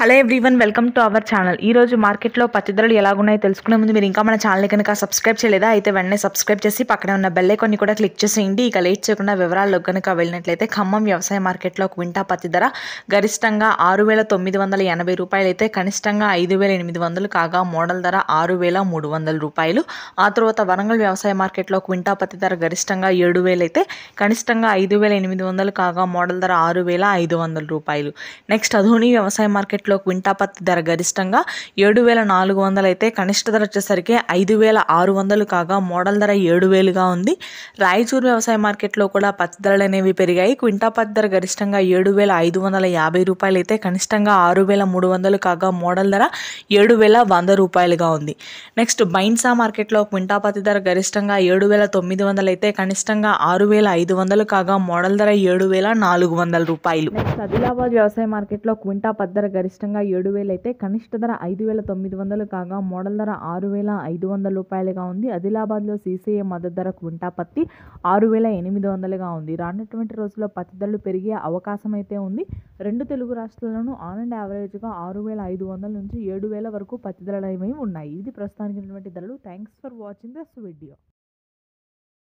hello everyone welcome to our channel ఈ రోజు మార్కెట్లో పత్తి ధరలు ఎలాగున్నాయో తెలుసుకునే ముందు మీరు ఇంకా మన ఛానల్ కనుక సబ్స్క్రైబ్ చేయలేదా అయితే వెంటనే సబ్స్క్రైబ్ చేసి పక్కనే ఉన్న బెల్ ఐకాన్ని కూడా క్లిక్ చేసేయండి ఇక లేట్ చేయకుండా వివరాల్లో కనుక వెళ్ళినట్లయితే ఖమ్మం వ్యవసాయ మార్కెట్లో క్వింటా పత్తి ధర గరిష్టంగా ఆరు వేల తొమ్మిది వందల ఎనభై రూపాయలు అయితే కనిష్టంగా ఐదు వేల ఎనిమిది వందలు కాగా మోడల్ ధర ఆరు వేల మూడు వందల రూపాయలు ఆ తర్వాత వరంగల్ వ్యవసాయ మార్కెట్లో క్వింటా పత్తి ధర గరిష్టంగా ఏడు వేలు అయితే కనిష్టంగా ఐదు వేల ఎనిమిది వందలు కాగా మోడల్ ధర ఆరు వేల ఐదు వందల రూపాయలు నెక్స్ట్ అధోని వ్యవసాయ మార్కెట్లో క్వింటా పత్తి ధర గరిష్టంగా ఏడు వేల నాలుగు వందలు అయితే కనిష్ట ధర వచ్చేసరికి ఐదు వేల ఆరు వందలు కాగా మోడల్ ధర ఏడు వేలుగా ఉంది రాయచూరు వ్యవసాయ మార్కెట్లో కూడా పత్తి ధరలు అనేవి పెరిగాయి క్వింటా పత్తి ధర గరిష్టంగా ఏడు వేల ఐదు వందల యాభై రూపాయలు అయితే కనిష్టంగా ఆరు వేల మూడు వందలు కాగా మోడల్ ధర ఏడు వేల వంద రూపాయలుగా ఉంది నెక్స్ట్ బైన్సా మార్కెట్లో క్వింటా పత్తి ధర గరిష్టంగా ఏడు వేల తొమ్మిది వందలు అయితే కనిష్టంగా ఆరు వేల ఐదు వందలు కాగా మోడల్ ధర ఏడు వేల నాలుగు వందల రూపాయలు నెక్స్ట్ ఆదిలాబాద్ వ్యవసాయ మార్కెట్లో క్వింటా పత్తి ధర గరిష్టంగా ఏడు వేలు అయితే కనిష్ట ధర ఐదు వేల తొమ్మిది వందలు కాగా మోడల్ ధర ఆరు వేల ఐదు వందల రూపాయలుగా ఉంది ఆదిలాబాద్లో సీసీఏ మద్దతు ధర క్వింటా పత్తి ఆరు వేల ఎనిమిది వందలుగా ఉంది రానున్నటువంటి రోజుల్లో పత్తి ధరలు పెరిగే అవకాశం అయితే ఉంది రెండు తెలుగు రాష్ట్రాల్లోనూ ఆన్ అండ్ యావరేజ్గా ఆరు వేల ఐదు వందల నుంచి ఏడు వేల వరకు పత్తి ధరలు అనేవి ఉన్నాయి ఇది ప్రస్తుతానికి ఉన్నటువంటి ధరలు thanks for watching this video